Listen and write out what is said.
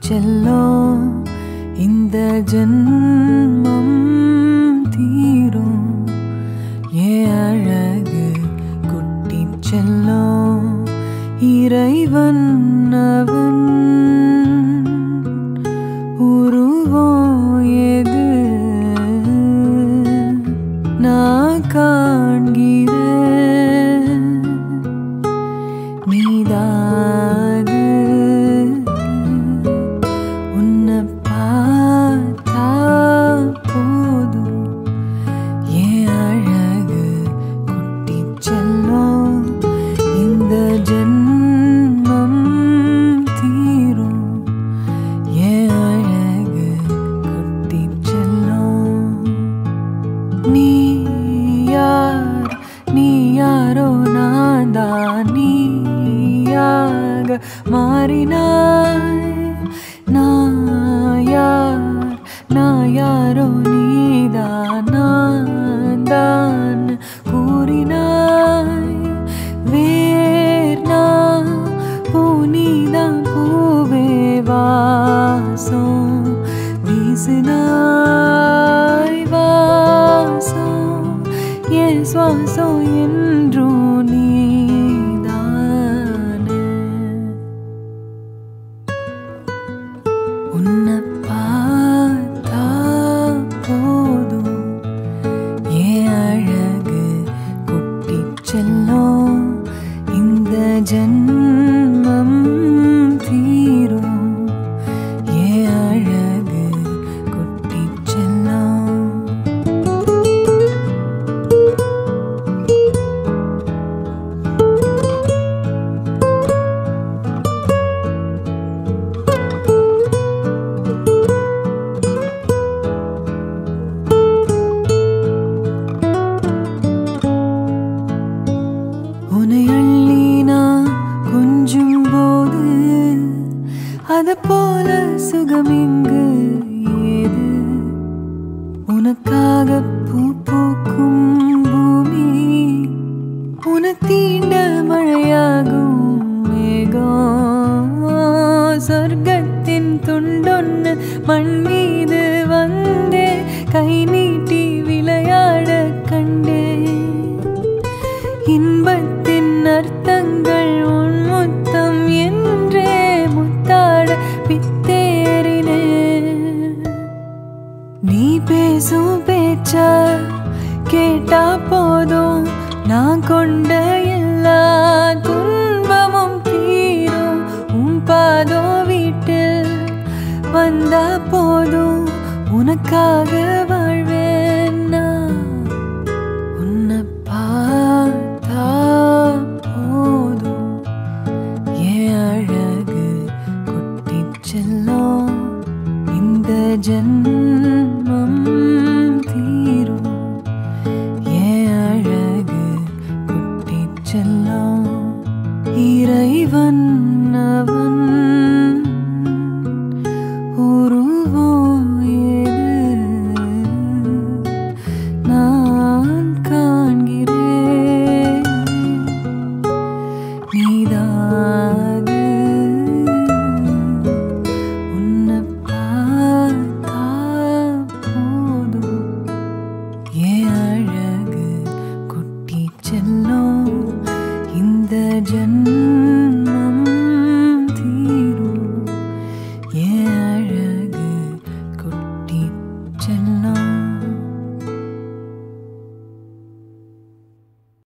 செல்லும் இந்த ஜென்மம் தீரும் ஏன் அழகு குட்டி செல்லும் இறைவன் அவன் உருவம் எது நான் காண்கிறேன் நீதாது உன்னை பார்த்தா போதும் ஏன் அழகு குட்டி செல்லும் இந்த ஜென்மம் தீரும் ஏன் அழகு குட்டி செல்லும் நீ யார் நீ யாரோ நான் தான் நீயாக மாறினாய் நான் யார் நான் யாரோ நீதான் நான் தான் கூறினாய் வேர் நான் பூனிதான் பூவே வாசம் வீசினாய் வாசம் என் சுவாசம் என்றும் நீதானே உன்னை பார்த்தா போதும் ஏன் அழகு குட்டி செல்லும் இந்த ஜென்மம் தீரும் ஏன் அழகு குட்டி செல்லும் உன்னை அள்ளி நான் கொஞ்சும் போது அது போல சுகம் இங்கு ஏது உனக்காக பூ பூக்கும் பூமி உன தீண்ட மழையாகும் மேகம் சொர்க்கத்தின் துண்டொன்னு மண் மீது வந்தே கை நீட்டி விளையாட கண்டேன் இன்பத்தின் அர்த்தங்கள் உன் முத்தம் என்றே முத்தாட பித்தேறினே நீ பேசும் பேச்ச கேட்டா போதும் நான் கொண்ட எல்லா துன்பமும் தீரும் உன் பாதோ வீட்டில் வந்தா போதும் உனக்காக வாழ்வேன் நான் உன்னை பார்த்தா போதும் ஏன் அழகு குட்டி செல்லும் இந்த ஜென்மம் தீரும் ஏன் அழகு குட்டி செல்லும் இறைவன் அவன் உருவம் எது நான் காண்கிறேன் நீதாது உன்னை பார்த்தா போதும் ஏன் அழகு குட்டி செல்லும் இந்த ஜென்மம்